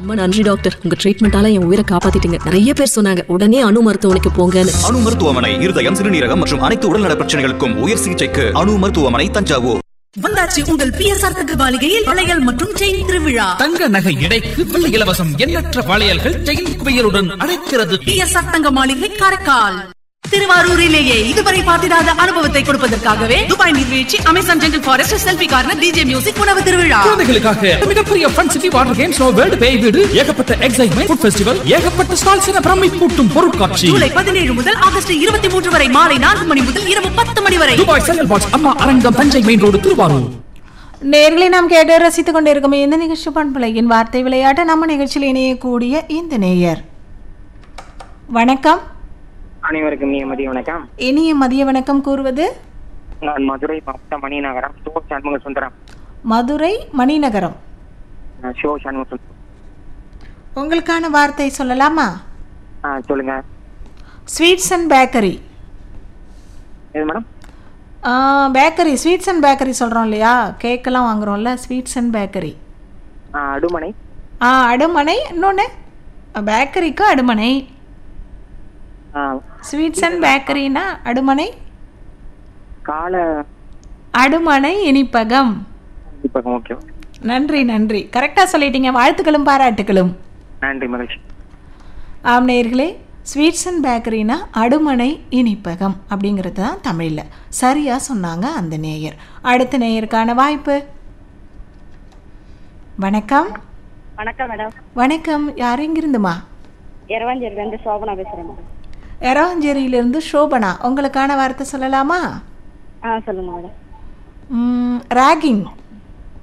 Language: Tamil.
ரொம்ப நன்றி டாக்டர் உங்க ட்ரீட்மெண்டால என் உயிரை காப்பாத்திட்டீங்க நிறைய பேர் சொன்னாங்க உடனே அணு மருத்துவமனைக்கு போங்கன்னு அணு மருத்துவமனை இருதயம் சிறுநீரகம் மற்றும் அனைத்து உடல்நல பிரச்சனைகளுக்கும் உயர் சிகிச்சைக்கு அணு மருத்துவமனை தஞ்சாவூர் வந்தாச்சு உங்கள் பிஎஸ்ஆர் தகவலிகையில் வளையல் மற்றும் செயின் திருவிழா தங்க நகை எடைக்கு வெள்ளி இலவசம் எண்ணற்ற வளையல்கள் செயின் குவியலுடன் அழைக்கிறது பிஎஸ்ஆர் தங்க மாளிகை காரைக்கால் திருவாரூரிலேயே இதுவரை பார்த்திராத அனுபவத்தை கொடுப்பதற்காகவே துபாய் நீர்வீழ்ச்சி Amazon jungle forest selfie corner DJ music உணவு திருவிழா குழந்தைகளுக்காக மிகப்பெரிய fun city water games world பேய் வீடு ஏகப்பட்ட எக்ஸைட்மெண்ட் ஃபுட் ஃபெஸ்டிவல் ஏகப்பட்ட ஸ்டால்ஸ் என பிரமை கூட்டும் பொருட்காட்சி ஜூலை பதினேழு முதல் ஆகஸ்ட் இருபத்தி மூன்று வரை மாலை நான்கு மணி முதல் இரவு பத்து மணி வரை துபாய் செங்கல் பாக்ஸ் அம்மா அரங்கம் தஞ்சை மெயின் ரோடு திருவாரூர் நேர்களை நாம் கேட்டு ரசித்துக் கொண்டிருக்கும் இந்த நிகழ்ச்சி பண்பலையின் வார்த்தை விளையாட்டு நம்ம நிகழ்ச்சியில் இணையக்கூடிய இந்த நேயர் வணக்கம் அனைவருக்கும் இனிய மதிய வணக்கம் இனிய மதிய வணக்கம் கூறுவது நான் மதுரை மாவட்டம் மணிநகரம் ஷோ சண்முக சுந்தரம் மதுரை மணிநகரம் நான் ஷோ சண்முக சுந்தரம் உங்களுக்கான வார்த்தை சொல்லலாமா ஆ சொல்லுங்க ஸ்வீட்ஸ் அண்ட் பேக்கரி எது madam bakery sweets and bakery சொல்கிறோம் இல்லையா கேக்கெல்லாம் வாங்குறோம்ல ஸ்வீட்ஸ் அண்ட் பேக்கரி ஆ, அடுமனை ஆ அடுமனை இன்னொன்று பேக்கரிக்கு அடுமனை ஆ, ஸ்வீட்ஸ் அண்ட் பேக்கரினா அடுமனை கால அடுமனை இனிப்பகம் இப்போ ஓகே ஓகே. நன்றி நன்றி கரெக்டாக சொல்லிட்டீங்க வாழ்த்துக்களும் பாராட்டுக்களும் நன்றி மகிழ்ச்சி ஆம் நேயர்களே ஸ்வீட்ஸ் அண்ட் பேக்கரினா அடுமனை இனிப்பகம் அப்படிங்கிறது தான் தமிழில் சரியாக சொன்னாங்க அந்த நேயர் அடுத்த நேயருக்கான வாய்ப்பு வணக்கம் வணக்கம் மேடம் வணக்கம் யார் எங்கிருந்துமா இரவாஞ்சேரிலேருந்து சோபனா பேசுகிறேன் மேடம் எரவாஞ்சேரியிலிருந்து சோபனா உங்களுக்கான வார்த்தை சொல்லலாமா ஆ சொல்லுங்கள் மேடம் ராகிங்